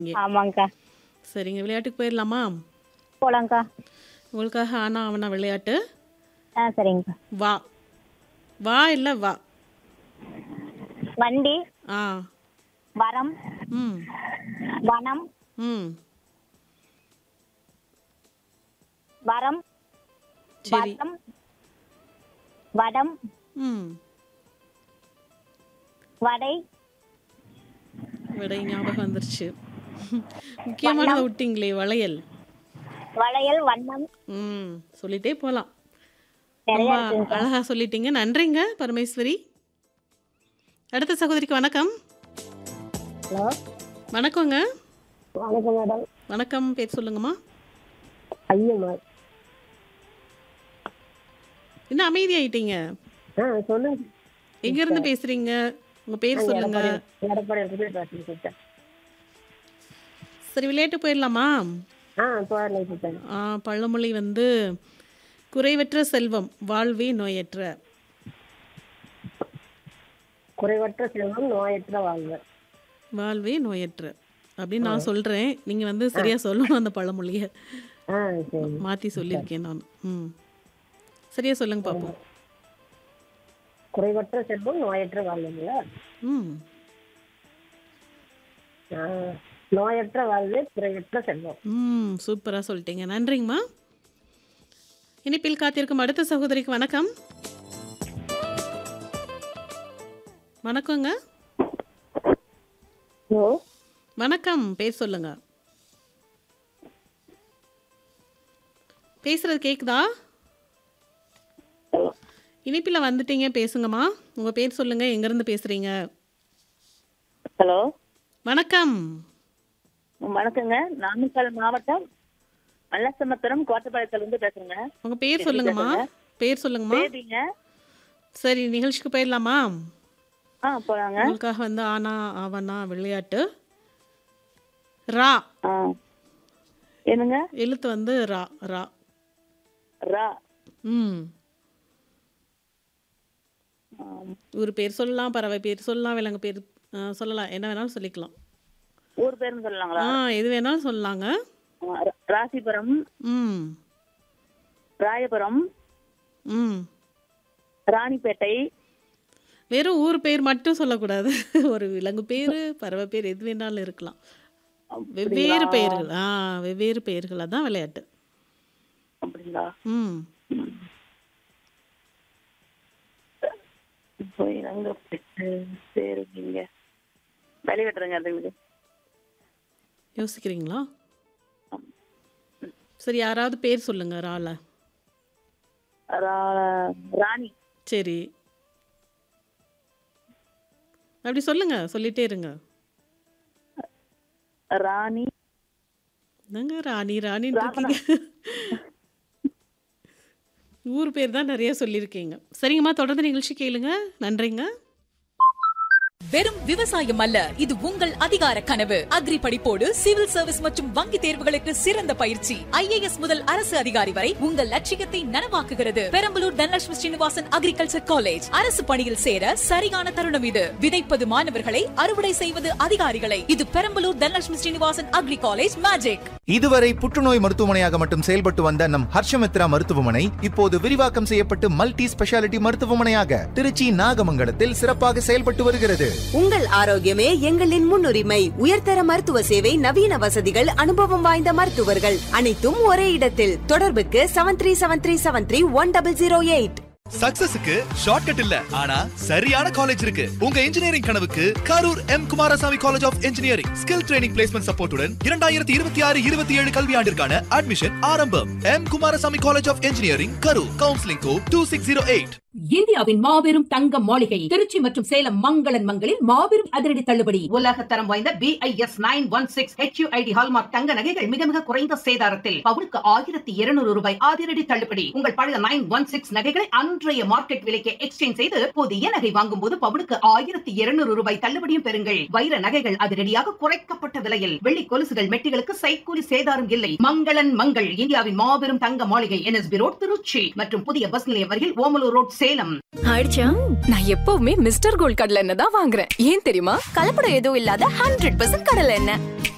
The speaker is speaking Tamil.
இங்கே ஆமாங்கக்கா சரிங்க விளையாட்டுக்கு போயிடலாமா போலாங்க்கா உங்களுக்காக ஆனா அவனா விளையாட்டு ஆ சரிங்கக்கா வா வா இல்லை வா வண்டி ஆ வரம் ம் வனம் ம் வரம் சரி வரம் வடம் ம் வடை விடை ஞாபகம் வந்துருச்சு முக்கியமானதை விட்டீங்களே வளையல் வளையல் வண்ணம் ம் சொல்லிட்டே போகலாம் நிறைய ரொம்ப இருக்குங்கக்கா அழகா சொல்லிட்டீங்க நன்றிங்க பரமேஸ்வரி அடுத்த சகோதரிக்கு வணக்கம் ஹலோ வணக்கங்க வணக்கம் மேடம் வணக்கம் பேர் சொல்லுங்கம்மா ஐயம்மா என்ன அமைதியாயிட்டீங்க ஆ சொல்லுங்க எங்க இருந்து பேசுறீங்க உங்க பேர் சொல்லுங்க எடப்பாடி இருந்து பேசுறேன் சிஸ்டர் சரி விளையாட்டு போயிடலாமா ஆ போயிடலாம் சிஸ்டர் ஆ, பழமொழி வந்து குறைவற்ற செல்வம் வாழ்வே நோயற்ற குறைவற்ற செல்வம் நோயற்ற வாழ்வு வாழ்வே நோயற்ற அப்படின்னு நான் சொல்றேன் நீங்க வந்து சரியா சொல்லணும் அந்த பழமொழியை ஆ சரி மாத்தி சொல்லியிருக்கேன் நான் ம் சரியா சொல்லுங்க பாப்போம் குறைவற்ற செல்வம் நோயற்ற வாழ்வுங்களா ம் ஆ, நோயற்ற வாழ்வு குறைவற்ற செல்வம் ம் சூப்பராக சொல்லிட்டீங்க நன்றிங்கம்மா இனிப்பில் காத்திருக்கும் அடுத்த சகோதரிக்கு வணக்கம் வணக்கங்க ஹலோ வணக்கம் பேர் சொல்லுங்க பேசுறது கேக்குதா இனிப்பில் வந்துட்டீங்க பேசுங்கம்மா உங்க பேர் சொல்லுங்க எங்கேருந்து பேசுறீங்க ஹலோ வணக்கம் வணக்கங்க நாமக்கல் மாவட்டம் மல்லசமுத்திரம் கோட்டப்பாளையத்துலேருந்து பேசுறேங்க உங்க பேர் சொல்லுங்கம்மா பேர் சொல்லுங்கம்மா பேபிங்க சரி நிகழ்ச்சிக்கு போயிடலாமா ஆ போலாங்க உங்களுக்காக வந்து ஆனா ஆவனா விளையாட்டு ரா ஆ என்னங்க எழுத்து வந்து ரா ரா ரா ம் ஆம். ஊர் பேர் சொல்லலாம் பறவை பேர் சொல்லலாம் விலங்கு பேர் ஆ, சொல்லலாம் என்ன வேணாலும் சொல்லிக்கலாம் ஊர் பேருன்னு சொல்லலாங்களா ஆ எது வேணாலும் சொல்லலாங்க ஆ, ரா- ராசிபுரம் ம் ராயபுரம் ம் ராணிப்பேட்டை வெறும் ஊர் பேர் மட்டும் சொல்லக்கூடாது ஒரு விலங்கு பேர் பறவை பேர் எது வேணாலும் இருக்கலாம் வெவ்வேறு பெயர்கள் ஆ வெவ்வேறு பெயர்கள் அதான் விளையாட்டு அப்படிங்களா ம் போய் அங்க சரி நீங்க வழி வெட்டுறங்க அதுங்களுக்கு யோசிக்கிறீங்களா சரி யாராவது பேர் சொல்லுங்க ரால ரா- ராணி சரி அப்படி சொல்லுங்க சொல்லிட்டே இருங்க ராணி என்னங்க ராணி ராணின்னு இருக்கீங்க ஊர் பேர் தான் நிறைய சொல்லியிருக்கீங்க சரிங்கம்மா தொடர்ந்து நிகழ்ச்சி கேளுங்க நன்றிங்க வெறும் விவசாயம் அல்ல இது உங்கள் அதிகார கனவு அக்ரி படிப்போடு சிவில் சர்வீஸ் மற்றும் வங்கி தேர்வுகளுக்கு சிறந்த பயிற்சி ஐஏஎஸ் முதல் அரசு அதிகாரி வரை உங்கள் லட்சியத்தை நனவாக்குகிறது பெரம்பலூர் தனலட்சுமி ஸ்ரீனிவாசன் அக்ரிகல்ச்சர் காலேஜ் அரசு பணியில் சேர சரியான தருணம் இது விதைப்பது மாணவர்களை அறுவடை செய்வது அதிகாரிகளை இது Perambalur Dhanalakshmi Srinivasan agri college magic இதுவரை புற்றுநோய் மருத்துவமனையாக மட்டும் செயல்பட்டு வந்த நம் ஹர்ஷமித்ரா மருத்துவமனை இப்போது விரிவாக்கம் செய்யப்பட்டு மல்டி ஸ்பெஷாலிட்டி மருத்துவமனையாக திருச்சி நாகமங்கலத்தில் சிறப்பாக செயல்பட்டு வருகிறது உங்கள் ஆரோக்கியமே எங்களின் முன்னுரிமை உயர்தர மருத்துவ சேவை நவீன வசதிகள் அனுபவம் வாய்ந்த மருத்துவர்கள் அனைத்தும் ஒரே இடத்தில் தொடர்புக்கு seven three seven three seven three one double zero eight சக்சஸுக்கு ஷார்ட்கட் இல்ல ஆனா சரியான காலேஜ் இருக்கு உங்க இன்ஜினியரிங் கனவுக்கு Karur M Kumarasamy college of engineering skill training placement சப்போர்ட்டுடன் இரண்டாயிரத்தி இருபத்தி ஆறு இருபத்தி ஏழு கல்வியாண்டிற்கான அட்மிஷன் ஆரம்பம் M Kumarasamy college of engineering Karur counselling code two six zero eight இந்தியாவின் மாபெரும் தங்க மாளிகை திருச்சி மற்றும் சேலம் மங்களன் மங்களில் மாபெரும் அதிரடி தள்ளுபடி உலக தரம் வாய்ந்த BIS nine one six HUID hallmark தங்க நகைகள் மிக மிக குறைந்த சேதாரத்தில் பவுனுக்கு ஆயிரத்தி இருநூறு ரூபாய் அதிரடி தள்ளுபடி உங்கள் பழைய நைன் ஒன் சிக்ஸ் நகைகளை அன்றைய மார்க்கெட் விலைக்கு எக்ஸ்சேஞ்ச் செய்து புதிய நகை வாங்கும் போது பவுனுக்கு ஆயிரத்தி இருநூறு ரூபாய் தள்ளுபடியும் பெறுங்கள் வைர நகைகள் அதிரடியாக குறைக்கப்பட்ட விலையில் வெள்ளி கொலுசுகள் மெட்டிகளுக்கு சைக்கூலி சேதாரம் இல்லை மங்களன் மங்கள் இந்தியாவின் மாபெரும் தங்க மாளிகை என்எஸ்பி ரோட் திருச்சி மற்றும் புதிய பஸ் நிலையம் அருகில் ஓமலூர் ரோட் சேலம் அடிச்சா நான் எப்பவுமே மிஸ்டர் கோல்ட் கடலை எண்ணெய் தான் வாங்குறேன் ஏன் தெரியுமா கலப்படம் எதுவும் இல்லாத ஹண்ட்ரட் பர்சன்ட் கடலை எண்ணெய்